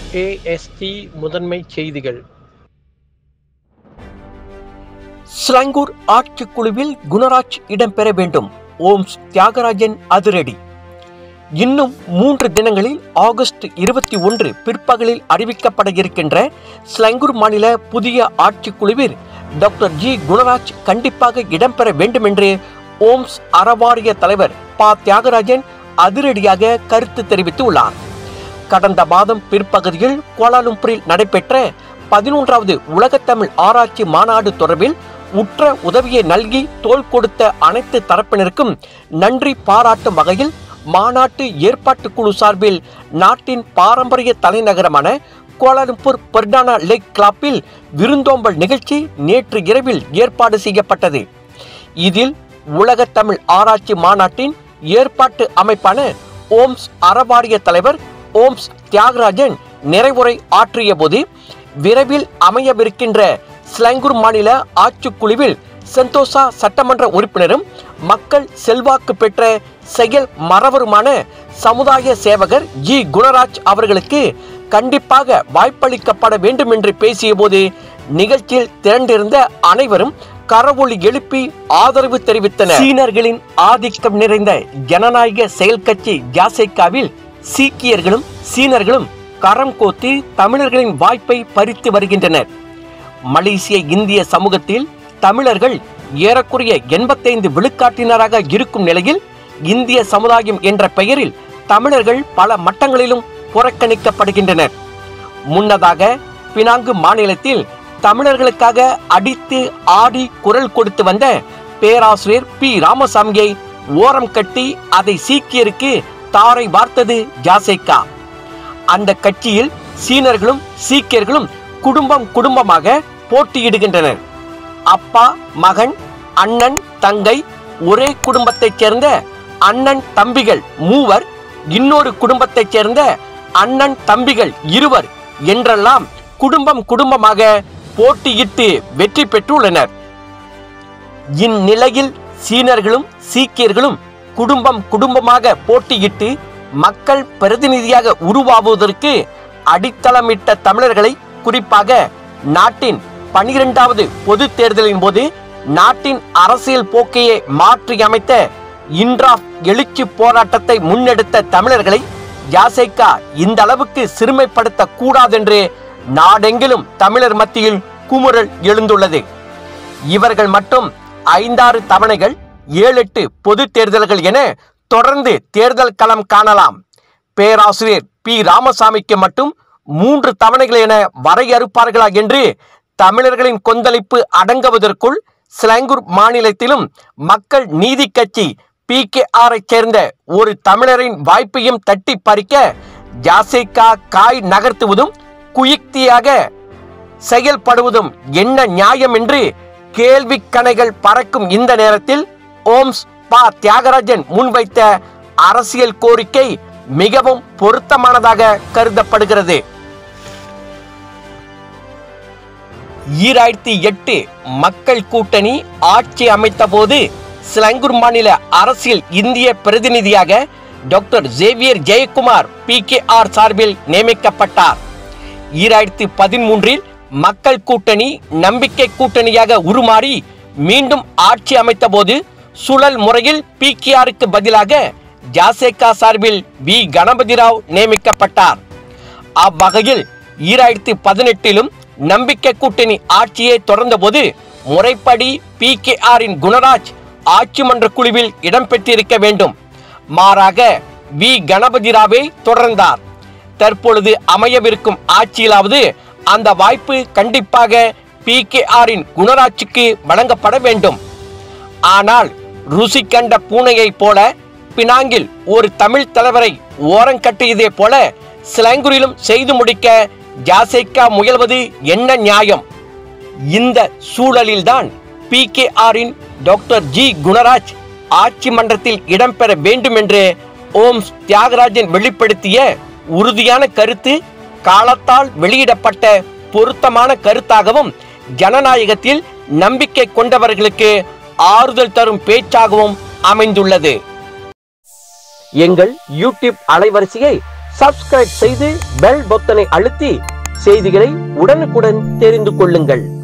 AST முதன்மைச் செய்திகள் ஸ்லாங்கூர் ஆட்சிக்குழுவில் குணராஜ் இடம்பெற வேண்டும் ஓம்ஸ் தியாகராஜன் அதிரடி இன்னும் மூன்று தினங்களில் ஆகஸ்ட் இருபத்தி ஒன்று பிற்பகலில் அறிவிக்கப்பட இருக்கின்ற ஸ்லாங்கூர் மாநில புதிய ஆட்சிக்குழுவில் டாக்டர் ஜி குணராஜ் கண்டிப்பாக இடம்பெற வேண்டும் என்று ஓம்ஸ் அறவாரிய தலைவர் ப தியாகராஜன் அதிரடியாக கருத்து தெரிவித்துள்ளார் கடந்த மாதம் பிற்பகுதியில் கோலாலும்பூரில் நடைபெற்ற பதினொன்றாவது உலகத்தமிழ் ஆராய்ச்சி மாநாடு தொடர்பில் உற்ற உதவியை நல்கி தோள் கொடுத்த அனைத்து தரப்பினருக்கும் நன்றி பாராட்டும் வகையில் மாநாட்டு ஏற்பாட்டுக் குழு சார்பில் நாட்டின் பாரம்பரிய தலைநகரமான கோலாலும்பூர் பெர்டானா லேக் கிளாப்பில் விருந்தோம்பல் நிகழ்ச்சி நேற்று இரவில் ஏற்பாடு செய்யப்பட்டது இதில் உலகத் தமிழ் ஆராய்ச்சி மாநாட்டின் ஏற்பாட்டு அமைப்பான ஓம்ஸ் அறவாரிய தலைவர் ஓம்ஸ் தியாகராஜன் நிறைவுரை ஆற்றிய போது விரைவில் அமையவிருக்கின்ற ஸ்லாங்கூர் மாநில ஆட்சிக்குழுவில் செந்தோசா சட்டமன்ற உறுப்பினரும் மக்கள் செல்வாக்கு பெற்ற செயல் மறவருமான சமுதாய சேவகர் ஜி குணராஜ் அவர்களுக்கு கண்டிப்பாக வாய்ப்பளிக்கப்பட வேண்டும் என்று பேசியபோது நிகழ்ச்சியில் திரண்டிருந்த அனைவரும் கரவொலி எழுப்பி ஆதரவு தெரிவித்தனர் சீனர்களின் ஆதிக்கம் நிறைந்த ஜனநாயக செயல் கட்சி ஜாசைக்காவில் சீக்கியர்களும் சீனர்களும் கரம் கோத்து தமிழர்களின் வாய்ப்பை பறித்து வருகின்றனர் மலேசிய இந்திய சமூகத்தில் தமிழர்கள் ஏறக்குறைய எண்பத்தைந்து விழுக்காட்டினராக இருக்கும் நிலையில் இந்திய சமுதாயம் என்ற பெயரில் தமிழர்கள் பல மட்டங்களிலும் புறக்கணிக்கப்படுகின்றனர் முன்னதாக பினாங்கு மாநிலத்தில் தமிழர்களுக்காக அடித்து ஆடி குரல் கொடுத்து வந்த பேராசிரியர் பி ராமசாமியை ஓரம் கட்டி அதை சீக்கியருக்கு தாரை வார்த்தது ஜாசைக்கா அந்த கட்சியில் சீனர்களும் சீக்கியர்களும் குடும்பம் குடும்பமாக போட்டியிடுகின்றனர் அப்பா மகன் அண்ணன் தங்கை ஒரே குடும்பத்தைச் சேர்ந்த அண்ணன் தம்பிகள் மூவர் இன்னொரு குடும்பத்தைச் சேர்ந்த அண்ணன் தம்பிகள் இருவர் என்றெல்லாம் குடும்பம் குடும்பமாக போட்டியிட்டு வெற்றி பெற்றுள்ளனர் இந்நிலையில் சீனர்களும் சீக்கியர்களும் குடும்பம் குடும்பமாக போட்டியிட்டு மக்கள் பிரதிநிதியாக உருவாவதற்கு அடித்தளமிட்ட தமிழர்களை குறிப்பாக நாட்டின் பனிரெண்டாவது பொது தேர்தலின் போது நாட்டின் அரசியல் போக்கையே மாற்றி அமைத்த இன்றாப் எழுச்சி போராட்டத்தை முன்னெடுத்த தமிழர்களை யாசைக்கா இந்த அளவுக்கு சிறுமைப்படுத்த கூடாதென்று நாடெங்கிலும் தமிழர் மத்தியில் குமுறல் எழுந்துள்ளது இவர்கள் மட்டும் ஐந்தாறு தவணைகள் ஏழு எட்டு பொது தேர்தல்கள் என தொடர்ந்து தேர்தல் களம் காணலாம் பேராசிரியர் பி ராமசாமிக்கு மட்டும் மூன்று தவணைகள் என வரையறுப்பார்களா என்று தமிழர்களின் கொந்தளிப்பு அடங்குவதற்குள் சிலாங்கூர் மாநிலத்திலும் மக்கள் நீதி கட்சி பி கே சேர்ந்த ஒரு தமிழரின் வாய்ப்பையும் தட்டி பறிக்க ஜாசைக்கா காய் நகர்த்துவதும் குயுக்தியாக செயல்படுவதும் என்ன நியாயம் என்று கேள்வி கணைகள் பறக்கும் இந்த நேரத்தில் ஓம்ஸ் பா தியாகராஜன் முன்வைத்த அரசியல் கோரிக்கை மிகவும் பொருத்தமானதாக கருதப்படுகிறது ஈராயிரத்தி எட்டு மக்கள் கூட்டணி ஆட்சி அமைத்த போது சிலங்கூர் மாநில அரசியல் இந்திய பிரதிநிதியாக doctor Xavier Jayakumar P K R சார்பில் நியமிக்கப்பட்டார் ஈராயிரத்தி பதிமூன்றில் மக்கள் கூட்டணி நம்பிக்கை கூட்டணியாக உருமாறி மீண்டும் ஆட்சி அமைத்த போது சுழல் முறையில் பி கே ஆருக்கு பதிலாக ஜாசேகா சார்பில் வி கணபதி ராவ் நியமிக்கப்பட்டார் அவ்வகையில் ஈராயிரத்தி பதினெட்டிலும் நம்பிக்கை கூட்டணி ஆட்சியை தொடர்ந்தபோது முறைப்படி பி கே ஆரின் குணராஜ் ஆட்சி மன்ற குழுவில் இடம்பெற்றிருக்க வேண்டும் மாறாக வி கணபதி ராவை தொடர்ந்தார் தற்பொழுது அமையவிருக்கும் ஆட்சியிலாவது அந்த வாய்ப்பு கண்டிப்பாக பி கே ஆரின் குணராட்சிக்கு வழங்கப்பட வேண்டும் ஆனால் ருசி கண்ட பூனையைப் போல பினாங்கில் ஒரு தமிழ் தலைவரை ஓரங்கட்டியதே போல சிலங்குரிலும் செய்து முடிக்க ஜாசைக்கா முயல்வது என்ன நியாயம் இந்த சூழலில்தான் பி கே ஆரின் டாக்டர் ஜி குணராஜ் ஆட்சி மன்றத்தில் இடம்பெற வேண்டும் என்று ஓம்ஸ் தியாகராஜன் வெளிப்படுத்திய உறுதியான கருத்து காலத்தால் வெளியிடப்பட்ட பொருத்தமான கருத்தாகவும் ஜனநாயகத்தில் நம்பிக்கை கொண்டவர்களுக்கு ஆறுதல் தரும் பேச்சாகவும் அமைந்துள்ளது எங்கள் யூடியூப் அலைவரிசையை சப்ஸ்கிரைப் செய்து பெல் பொத்தனை அழுத்தி செய்திகளை உடனுக்குடன் தெரிந்து கொள்ளுங்கள்